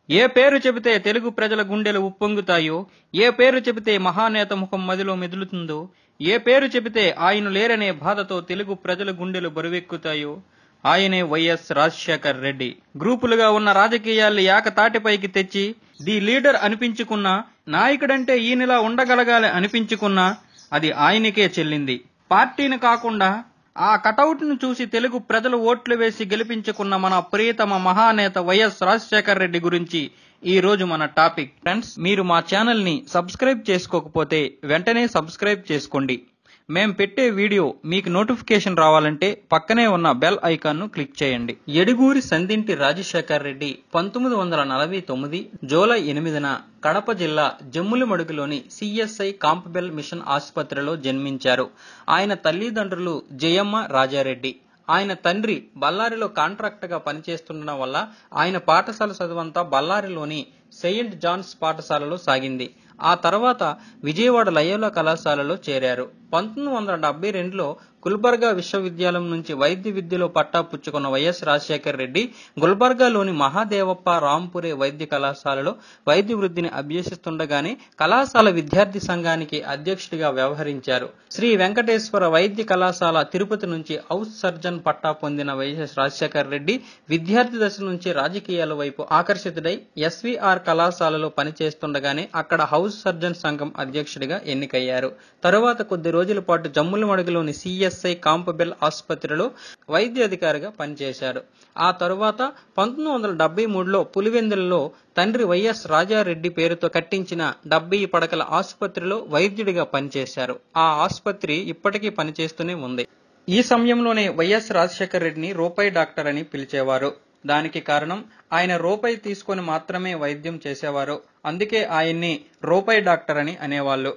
ఏ పేరు చెబితే తెలుగు ప్రజల గుండెలు ఉప్పొంగుతాయో ఏ పేరు చెబితే మహానేత ముఖం మదిలో మెదులుతుందో ఏ పేరు చెబితే ఆయన లేరనే బాధతో తెలుగు ప్రజల గుండెలు బరువెక్కుతాయో ఆయనే వైఎస్ రాజశేఖర్ రెడ్డి గ్రూపులుగా ఉన్న రాజకీయాల్ని ఏకతాటిపైకి తెచ్చి ది లీడర్ అనిపించుకున్నా నాయకుడంటే ఈయనలా ఉండగలగాలి అనిపించుకున్నా అది ఆయనకే చెల్లింది పార్టీని కాకుండా ఆ కటౌట్ ను చూసి తెలుగు ప్రజలు ఓట్లు వేసి గెలిపించుకున్న మన ప్రియతమ మహానేత వైఎస్ రాజశేఖర్ రెడ్డి గురించి ఈ రోజు మన టాపిక్ ఫ్రెండ్స్ మీరు మా ఛానల్ ని సబ్స్క్రైబ్ చేసుకోకపోతే వెంటనే సబ్స్క్రైబ్ చేసుకోండి మేం పెట్టే వీడియో మీకు నోటిఫికేషన్ రావాలంటే పక్కనే ఉన్న బెల్ ఐకాన్ ను క్లిక్ చేయండి ఎడుగూరి సందింటి రాజశేఖర్ రెడ్డి పంతొమ్మిది వందల నలభై తొమ్మిది జూలై ఎనిమిదిన కడప జిల్లా జమ్ములమడుగులోని సిఎస్ఐ కాంపబెల్ మిషన్ ఆసుపత్రిలో జన్మించారు ఆయన తల్లిదండ్రులు జయమ్మ రాజారెడ్డి ఆయన తండ్రి బళ్ళారిలో కాంట్రాక్ట్ గా పనిచేస్తుండడం వల్ల ఆయన పాఠశాల చదువంతా బళ్ళారిలోని సెయింట్ జాన్స్ పాఠశాలలో సాగింది ఆ తర్వాత విజయవాడ లయోలా కళాశాలలో చేరారు పంతొమ్మిది వందల డెబ్బై రెండులో గుల్బర్గా విశ్వవిద్యాలయం నుంచి వైద్య విద్యలో పట్టా పుచ్చుకున్న వైఎస్ రాజశేఖర్ రెడ్డి గుల్బర్గాలోని మహాదేవప్ప రాంపురే వైద్య కళాశాలలో వైద్య వృద్ధిని అభ్యసిస్తుండగానే కళాశాల విద్యార్థి సంఘానికి అధ్యక్షుడిగా వ్యవహరించారు శ్రీ వెంకటేశ్వర వైద్య కళాశాల తిరుపతి నుంచి హౌస్ సర్జన్ పట్టా పొందిన వైఎస్ రాజశేఖర్ రెడ్డి విద్యార్థి దశ నుంచి రాజకీయాల వైపు ఆకర్షితుడై ఎస్వీఆర్ కళాశాలలో పనిచేస్తుండగానే అక్కడ హౌస్ సర్జన్ సంఘం అధ్యక్షుడిగా ఎన్నికయ్యారు తరువాత కొద్ది రోజుల పాటు జమ్ములమడుగులోని సిఎస్ఐ కాంపబెల్ ఆసుపత్రిలో వైద్య అధికారిగా పనిచేశారు ఆ తరువాత పంతొమ్మిది వందల డెబ్బై మూడులో పులివెందులలో తండ్రి వైఎస్ రాజారెడ్డి పేరుతో కట్టించిన డెబ్బై పడకల ఆసుపత్రిలో వైద్యుడిగా పనిచేశారు ఆ ఆసుపత్రి ఇప్పటికీ పనిచేస్తూనే ఉంది ఈ సమయంలోనే వైఎస్ రాజశేఖర్ రెడ్డిని రూపాయి డాక్టర్ అని పిలిచేవారు దానికి కారణం ఆయన రూపాయి తీసుకొని మాత్రమే వైద్యం చేసేవారు అందుకే ఆయన్ని రూపాయి డాక్టర్ అని అనేవాళ్ళు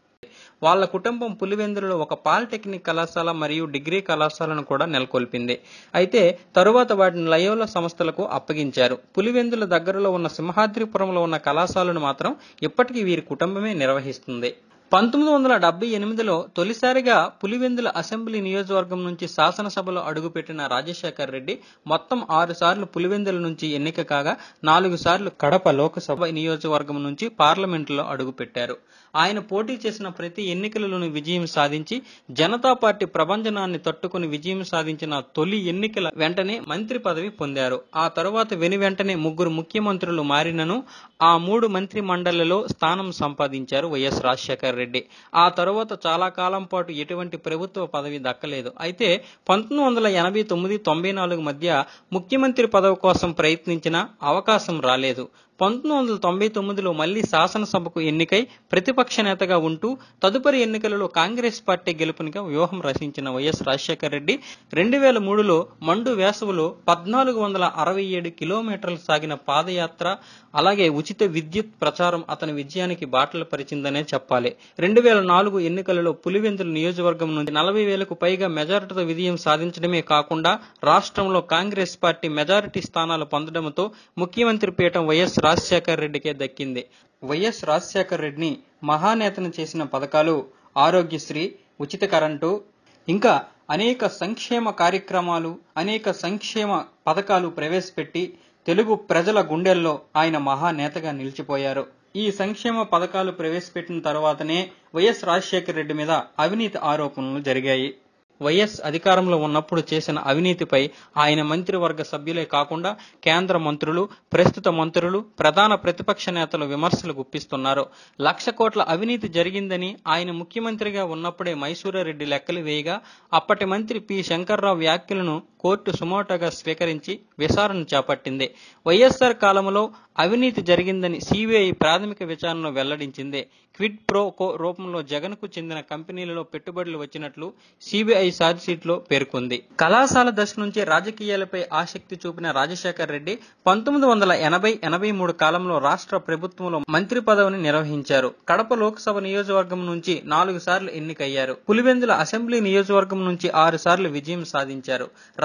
వాళ్ళ కుటుంబం పులివెందులలో ఒక పాలిటెక్నిక్ కళాశాల మరియు డిగ్రీ కళాశాలను కూడా నెలకొల్పింది అయితే తరువాత వాటిని లయోల సంస్థలకు అప్పగించారు పులివెందుల దగ్గరలో ఉన్న సింహాద్రిపురంలో ఉన్న కళాశాలను మాత్రం ఇప్పటికీ వీరి కుటుంబమే నిర్వహిస్తుంది పంతొమ్మిది వందల డెబ్బై ఎనిమిదిలో తొలిసారిగా పులివెందుల అసెంబ్లీ నియోజకవర్గం నుంచి శాసనసభలో అడుగుపెట్టిన రాజశేఖర్ రెడ్డి మొత్తం ఆరు సార్లు పులివెందుల నుంచి ఎన్నిక కాగా నాలుగు సార్లు కడప లోకసభ నియోజకవర్గం నుంచి పార్లమెంటులో అడుగుపెట్టారు ఆయన పోటీ చేసిన ప్రతి ఎన్నికలలోనూ విజయం సాధించి జనతా పార్టీ ప్రభంజనాన్ని తట్టుకుని విజయం సాధించిన తొలి ఎన్నికల వెంటనే మంత్రి పదవి పొందారు ఆ తరువాత వెను వెంటనే ముగ్గురు ముఖ్యమంత్రులు మారినను ఆ మూడు మంత్రి మండలిలో స్థానం సంపాదించారు వైఎస్ రాజశేఖర్ రెడ్డి ఆ తరువాత చాలా కాలం పాటు ఎటువంటి ప్రభుత్వ పదవి దక్కలేదు అయితే పంతొమ్మిది వందల ఎనభై తొమ్మిది తొంభై నాలుగు మధ్య ముఖ్యమంత్రి పదవి కోసం ప్రయత్నించిన అవకాశం రాలేదు పంతొమ్మిది వందల తొంభై తొమ్మిదిలో మళ్లీ శాసనసభకు ఎన్నికై ప్రతిపక్ష నేతగా ఉంటూ తదుపరి ఎన్నికలలో కాంగ్రెస్ పార్టీ గెలుపునిగా వ్యూహం రచించిన వైఎస్ రాజశేఖర రెడ్డి రెండు వేల మూడులో మండు వేసవిలో పద్నాలుగు వందల అరవై ఏడు కిలోమీటర్లు సాగిన పాదయాత్ర అలాగే ఉచిత విద్యుత్ ప్రచారం అతని విజయానికి బాటలు పరిచిందనే చెప్పాలి రెండు వేల నాలుగు ఎన్నికలలో పులివెందుల నియోజకవర్గం నుండి నలభై వేలకు పైగా మెజారిటీతో విజయం సాధించడమే కాకుండా రాష్ట్రంలో కాంగ్రెస్ పార్టీ మెజారిటీ స్థానాలు పొందడంతో ముఖ్యమంత్రి పీఠం వైఎస్ రాజశేఖర్ రెడ్డికే దక్కింది వైఎస్ రాజశేఖర్ రెడ్డిని మహానేతను చేసిన పథకాలు ఆరోగ్యశ్రీ ఉచిత కరెంటు ఇంకా అనేక సంక్షేమ కార్యక్రమాలు అనేక సంక్షేమ పథకాలు ప్రవేశపెట్టి తెలుగు ప్రజల గుండెల్లో ఆయన మహానేతగా నిలిచిపోయారు ఈ సంక్షేమ పథకాలు ప్రవేశపెట్టిన తర్వాతనే వైఎస్ రాజశేఖర రెడ్డి మీద అవినీతి ఆరోపణలు జరిగాయి వైఎస్ అధికారంలో ఉన్నప్పుడు చేసిన అవినీతిపై ఆయన మంత్రివర్గ సభ్యులే కాకుండా కేంద్ర మంత్రులు ప్రస్తుత మంత్రులు ప్రధాన ప్రతిపక్ష నేతలు విమర్శలు గుప్పిస్తున్నారు లక్ష కోట్ల అవినీతి జరిగిందని ఆయన ముఖ్యమంత్రిగా ఉన్నప్పుడే మైసూరారెడ్డి లెక్కలు వేయగా అప్పటి మంత్రి పి శంకర్రావు వ్యాఖ్యలను కోర్టు సుమోటోగా స్వీకరించి విచారణ చేపట్టింది వైఎస్ఆర్ కాలంలో అవినీతి జరిగిందని సిబిఐ ప్రాథమిక విచారణలో వెల్లడించింది క్విడ్ ప్రో కో రూపంలో జగన్ కు చెందిన కంపెనీలలో పెట్టుబడులు వచ్చినట్లు సిబిఐ లో పేర్కొంది కళాశాల దశ నుంచి రాజకీయాలపై ఆసక్తి చూపిన రాజశేఖర్ రెడ్డి పంతొమ్మిది వందల ఎనభై ఎనభై మూడు కాలంలో రాష్ట్ర ప్రభుత్వంలో మంత్రి పదవిని నిర్వహించారు కడప లోక్సభ నియోజకవర్గం నుంచి నాలుగు సార్లు ఎన్నికయ్యారు పులివెందుల అసెంబ్లీ నియోజకవర్గం నుంచి ఆరు సార్లు విజయం సాధించారు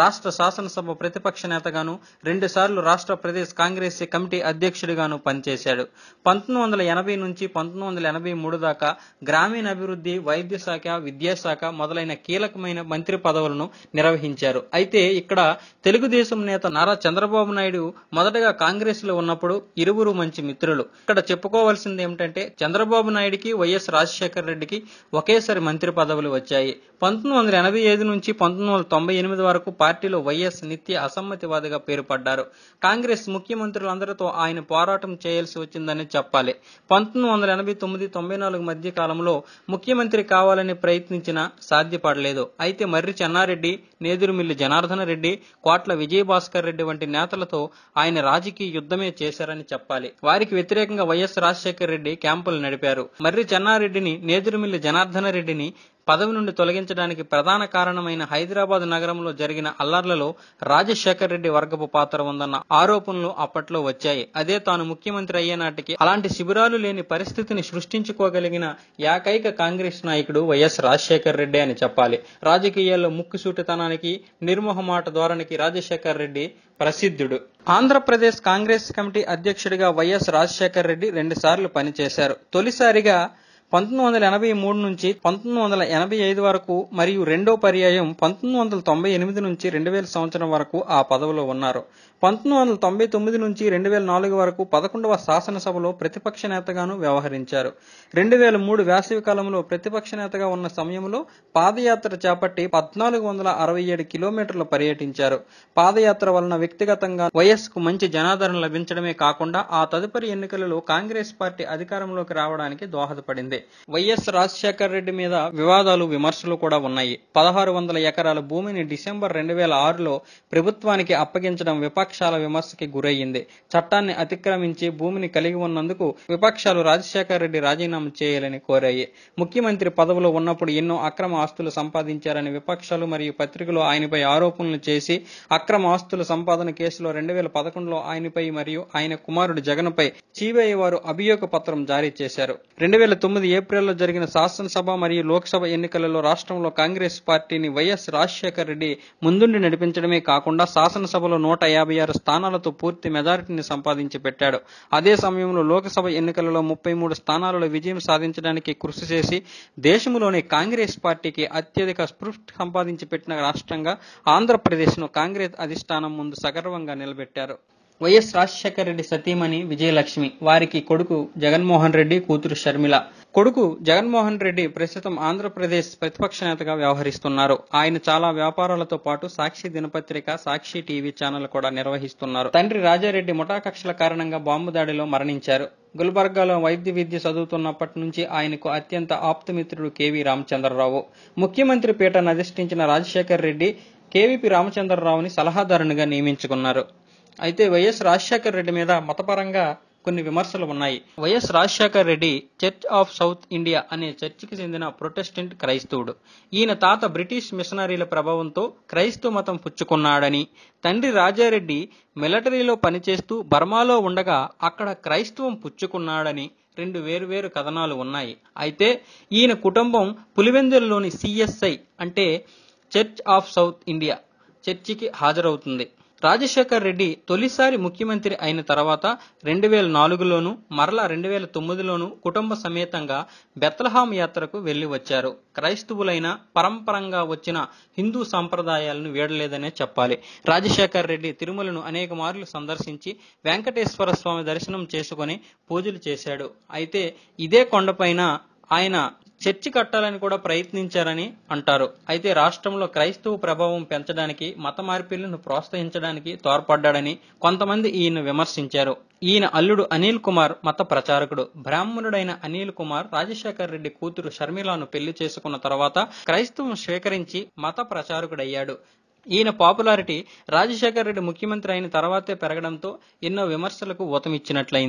రాష్ట్ర శాసనసభ ప్రతిపక్ష నేతగాను రెండుసార్లు రాష్ట్ర ప్రదేశ్ కాంగ్రెస్ కమిటీ అధ్యక్షుడిగాను పనిచేశాడు పంతొమ్మిది వందల ఎనభై నుంచి పంతొమ్మిది వందల ఎనభై మూడు దాకా గ్రామీణాభివృద్ధి వైద్య శాఖ విద్యాశాఖ మొదలైన కీలకమైన మంత్రి పదవులను నిర్వహించారు అయితే ఇక్కడ తెలుగుదేశం నేత నారా చంద్రబాబు నాయుడు మొదటగా కాంగ్రెస్ లో ఉన్నప్పుడు ఇరువురు మంచి మిత్రులు ఇక్కడ చెప్పుకోవాల్సింది ఏమిటంటే చంద్రబాబు నాయుడికి వైఎస్ రాజశేఖర రెడ్డికి ఒకేసారి మంత్రి పదవులు వచ్చాయి పంతొమ్మిది వందల ఎనభై ఐదు నుంచి పంతొమ్మిది వందల తొంభై ఎనిమిది వరకు పార్టీలో వైఎస్ నిత్య అసమ్మతివాదిగా పేరు పడ్డారు కాంగ్రెస్ ముఖ్యమంత్రులందరితో ఆయన పోరాటం చేయాల్సి వచ్చిందని చెప్పాలి పంతొమ్మిది వందల ఎనభై తొమ్మిది తొంభై నాలుగు మధ్య కాలంలో ముఖ్యమంత్రి కావాలని ప్రయత్నించినా సాధ్యపడలేదు అయితే మర్రి చెన్నారెడ్డి నేదురుమిల్లి జనార్దన రెడ్డి కోట్ల విజయభాస్కర్ రెడ్డి వంటి నేతలతో ఆయన రాజకీయ యుద్ధమే చేశారని చెప్పాలి వారికి వ్యతిరేకంగా వైఎస్ రాజశేఖర రెడ్డి క్యాంపులు నడిపారు మర్రి చెన్నారెడ్డిని నేదురుమిల్లి జనార్దన రెడ్డిని పదవి నుండి తొలగించడానికి ప్రధాన కారణమైన హైదరాబాద్ నగరంలో జరిగిన అల్లర్లలో రాజశేఖర్ రెడ్డి వర్గపు పాత్ర ఉందన్న ఆరోపణలు అప్పట్లో వచ్చాయి అదే తాను ముఖ్యమంత్రి అయ్యే నాటికి అలాంటి శిబిరాలు లేని పరిస్థితిని సృష్టించుకోగలిగిన ఏకైక కాంగ్రెస్ నాయకుడు వైఎస్ రాజశేఖర్ రెడ్డి అని చెప్పాలి రాజకీయాల్లో ముక్కుసూటితనానికి నిర్మోహమాట ధోరణికి రాజశేఖర్ రెడ్డి ప్రసిద్ధుడు ఆంధ్రప్రదేశ్ కాంగ్రెస్ కమిటీ అధ్యక్షుడిగా వైఎస్ రాజశేఖర్ రెడ్డి రెండుసార్లు పనిచేశారు తొలిసారిగా పంతొమ్మిది వందల ఎనభై మూడు నుంచి పంతొమ్మిది వందల ఎనభై ఐదు వరకు మరియు రెండో పర్యాయం పంతొమ్మిది వందల తొంభై ఎనిమిది నుంచి రెండు వేల సంవత్సరం వరకు ఆ పదవిలో ఉన్నారు పంతొమ్మిది వందల తొంభై తొమ్మిది నుంచి రెండు వేల నాలుగు వరకు పదకొండవ శాసనసభలో ప్రతిపక్ష నేతగాను వ్యవహరించారు రెండు వేల మూడు వేసవి కాలంలో ప్రతిపక్ష నేతగా ఉన్న సమయంలో పాదయాత్ర చేపట్టి పద్నాలుగు వందల అరవై ఏడు కిలోమీటర్లు పర్యటించారు పాదయాత్ర వలన వ్యక్తిగతంగా వైఎస్ కు మంచి జనాదరణ లభించడమే కాకుండా ఆ తదుపరి ఎన్నికలలో కాంగ్రెస్ పార్టీ అధికారంలోకి రావడానికి దోహదపడింది వైఎస్ రాజశేఖర్ రెడ్డి మీద వివాదాలు విమర్శలు కూడా ఉన్నాయి పదహారు వందల ఎకరాల భూమిని డిసెంబర్ రెండు వేల ఆరులో ప్రభుత్వానికి అప్పగించడం విపక్షాల విమర్శకి గురయ్యింది చట్టాన్ని అతిక్రమించి భూమిని కలిగి ఉన్నందుకు విపక్షాలు రాజశేఖర్ రెడ్డి రాజీనామా చేయాలని కోరాయి ముఖ్యమంత్రి పదవిలో ఉన్నప్పుడు ఎన్నో అక్రమ ఆస్తులు సంపాదించారని విపక్షాలు మరియు పత్రికలు ఆయనపై ఆరోపణలు చేసి అక్రమ ఆస్తుల సంపాదన కేసులో రెండు వేల పదకొండులో ఆయనపై మరియు ఆయన కుమారుడు జగన్పై సిబిఐ వారు అభియోగ పత్రం జారీ చేశారు రెండు వేల తొమ్మిది ఏప్రిల్లో జరిగిన శాసనసభ మరియు లోక్సభ ఎన్నికలలో రాష్ట్రంలో కాంగ్రెస్ పార్టీని వైఎస్ రాజశేఖర్ రెడ్డి ముందుండి నడిపించడమే కాకుండా శాసనసభలో నూట యాభై ఆరు స్థానాలతో పూర్తి మెజారిటీని సంపాదించి పెట్టాడు అదే సమయంలో లోక్సభ ఎన్నికలలో ముప్పై మూడు స్థానాలలో విజయం సాధించడానికి కృషి చేసి దేశంలోని కాంగ్రెస్ పార్టీకి అత్యధిక స్పృష్టి సంపాదించి పెట్టిన రాష్ట్రంగా ఆంధ్రప్రదేశ్ను కాంగ్రెస్ అధిష్టానం ముందు సగర్వంగా నిలబెట్టారు వైఎస్ రాజశేఖర రెడ్డి సతీమణి విజయలక్ష్మి వారికి కొడుకు జగన్మోహన్ రెడ్డి కూతురు షర్మిల కొడుకు జగన్మోహన్ రెడ్డి ప్రస్తుతం ఆంధ్రప్రదేశ్ ప్రతిపక్ష నేతగా వ్యవహరిస్తున్నారు ఆయన చాలా వ్యాపారాలతో పాటు సాక్షి దినపత్రిక సాక్షి టీవీ ఛానల్ కూడా నిర్వహిస్తున్నారు తండ్రి రాజారెడ్డి ముఠా కక్షల కారణంగా బాంబు దాడిలో మరణించారు గుల్బర్గాలో వైద్య విద్య చదువుతున్నప్పటి నుంచి ఆయనకు అత్యంత ఆప్తమిత్రుడు కేవీ రామచంద్రరావు ముఖ్యమంత్రి పీటను అధిష్ఠించిన రాజశేఖర్ రెడ్డి కేవీపీ రామచంద్రరావుని సలహాదారునిగా నియమించుకున్నారు అయితే వైఎస్ రాజశేఖర్ రెడ్డి మీద మతపరంగా కొన్ని విమర్శలు ఉన్నాయి YS Rajasekhar Reddy Church of South India అనే చర్చికి చెందిన ప్రొటెస్టెంట్ క్రైస్తవుడు ఈయన తాత బ్రిటిష్ మిషనరీల ప్రభావంతో క్రైస్తవ మతం పుచ్చుకున్నాడని తండ్రి రాజారెడ్డి మిలిటరీలో పనిచేస్తూ బర్మాలో ఉండగా అక్కడ క్రైస్తవం పుచ్చుకున్నాడని రెండు వేరువేరు కథనాలు ఉన్నాయి అయితే ఈయన కుటుంబం పులివెందులలోని సిఎస్ఐ అంటే చర్చ్ ఆఫ్ సౌత్ ఇండియా చర్చికి హాజరవుతుంది రాజశేఖర్ రెడ్డి తొలిసారి ముఖ్యమంత్రి అయిన తర్వాత రెండు వేల నాలుగులోను మరలా రెండు వేల తొమ్మిదిలోను కుటుంబ సమేతంగా బెత్లహాం యాత్రకు వెళ్లి వచ్చారు క్రైస్తవులైన పరంపరంగా వచ్చిన హిందూ సంప్రదాయాలను వీడలేదనే చెప్పాలి రాజశేఖర్ రెడ్డి తిరుమలను అనేక మార్లు సందర్శించి వెంకటేశ్వర స్వామి దర్శనం చేసుకుని పూజలు చేశాడు అయితే ఇదే కొండపైన ఆయన చర్చి కట్టాలని కూడా ప్రయత్నించారని అంటారు అయితే రాష్ట్రంలో క్రైస్తవ ప్రభావం పెంచడానికి మత మార్పిళ్లను ప్రోత్సహించడానికి తోడ్పడ్డాడని కొంతమంది ఈయన విమర్శించారు ఈయన అల్లుడు అనిల్ కుమార్ మత ప్రచారకుడు బ్రాహ్మణుడైన అనిల్ కుమార్ రాజశేఖర్ రెడ్డి కూతురు షర్మిలాను పెళ్లి చేసుకున్న తర్వాత క్రైస్తవం స్వీకరించి మత ప్రచారకుడయ్యాడు ఈయన పాపులారిటీ రాజశేఖర్ రెడ్డి ముఖ్యమంత్రి అయిన తర్వాతే పెరగడంతో ఎన్నో విమర్శలకు ఊతమిచ్చినట్లయింది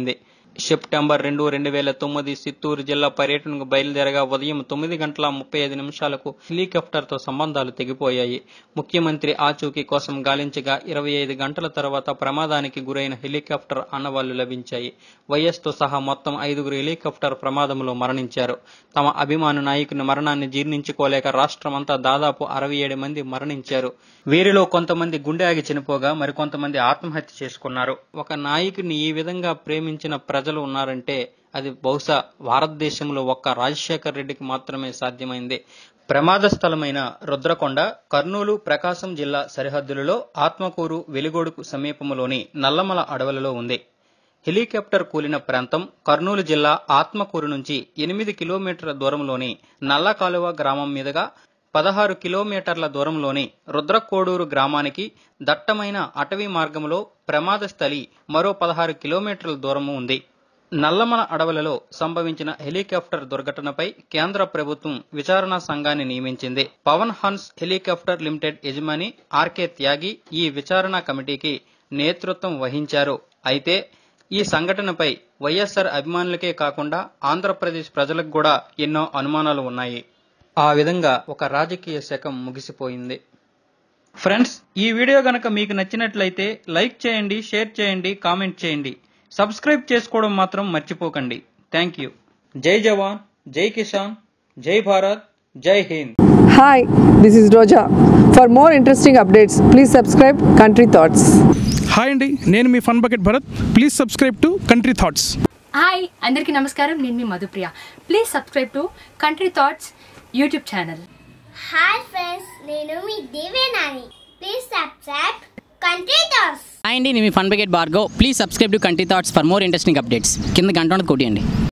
సెప్టెంబర్ రెండు రెండు వేల తొమ్మిది చిత్తూరు జిల్లా పర్యటనకు బయలుదేరగా ఉదయం తొమ్మిది గంటల ముప్పై ఐదు నిమిషాలకు హెలికాప్టర్తో సంబంధాలు తెగిపోయాయి ముఖ్యమంత్రి ఆచూకీ కోసం గాలించగా ఇరవై ఐదు గంటల తర్వాత ప్రమాదానికి గురైన హెలికాప్టర్ ఆనవాళ్లు లభించాయి వైఎస్తో సహా మొత్తం ఐదుగురు హెలికాప్టర్ ప్రమాదంలో మరణించారు తమ అభిమాన నాయకుని మరణాన్ని జీర్ణించుకోలేక రాష్ట్రమంతా దాదాపు అరవై ఏడు మంది మరణించారు వీరిలో కొంతమంది గుండె ఆగి చనిపోగా మరికొంతమంది ఆత్మహత్య చేసుకున్నారు ఒక నాయకుని ఈ విధంగా ప్రేమించిన ప్రజలు ఉన్నారంటే అది బహుశా భారతదేశంలో ఒక్క రాజశేఖర్ రెడ్డికి మాత్రమే సాధ్యమైంది ప్రమాద స్థలమైన రుద్రకొండ కర్నూలు ప్రకాశం జిల్లా సరిహద్దులలో ఆత్మకూరు వెలిగోడుకు సమీపంలోని నల్లమల అడవులలో ఉంది హెలికాప్టర్ కూలిన ప్రాంతం కర్నూలు జిల్లా ఆత్మకూరు నుంచి ఎనిమిది కిలోమీటర్ల దూరంలోని నల్లకాలువ గ్రామం మీదుగా పదహారు కిలోమీటర్ల దూరంలోని రుద్రకోడూరు గ్రామానికి దట్టమైన అటవీ మార్గంలో ప్రమాద స్థలి మరో పదహారు కిలోమీటర్ల దూరము ఉంది నల్లమల అడవులలో సంభవించిన హెలికాప్టర్ దుర్ఘటనపై కేంద్ర ప్రభుత్వం విచారణా సంఘాన్ని నియమించింది పవన్ హన్స్ హెలికాప్టర్ లిమిటెడ్ యజమాని ఆర్కే త్యాగి ఈ విచారణ కమిటీకి నేతృత్వం వహించారు అయితే ఈ సంఘటనపై వైఎస్ఆర్ అభిమానులకే కాకుండా ఆంధ్రప్రదేశ్ ప్రజలకు కూడా ఎన్నో అనుమానాలు ఉన్నాయి ఆ విధంగా ఒక రాజకీయ శకం ముగిసిపోయింది ఫ్రెండ్స్ ఈ వీడియో గనక మీకు నచ్చినట్లయితే లైక్ చేయండి షేర్ చేయండి కామెంట్ చేయండి సబ్స్క్రైబ్ చేసుకోవడం మాత్రం మర్చిపోకండి థ్యాంక్ యూ జై జవాన్ జై కిసాన్ జై భారత్ జై Hind Hi, this is Roja. For more interesting updates, please subscribe Country Thoughts. Hi అండి నేను మీ Fun Bucket Bharath please subscribe to Country Thoughts hi అందరికీ నమస్కారం నేను మీ Madhupriya please subscribe to Country Thoughts YouTube channel hi friends నేను మీ Devenani please subscribe Country Thoughts hi అండి నేను మీ Fun Bucket Bhargav please subscribe to Country Thoughts for more interesting updates కింద గంట ఉన్నది కొట్టియండి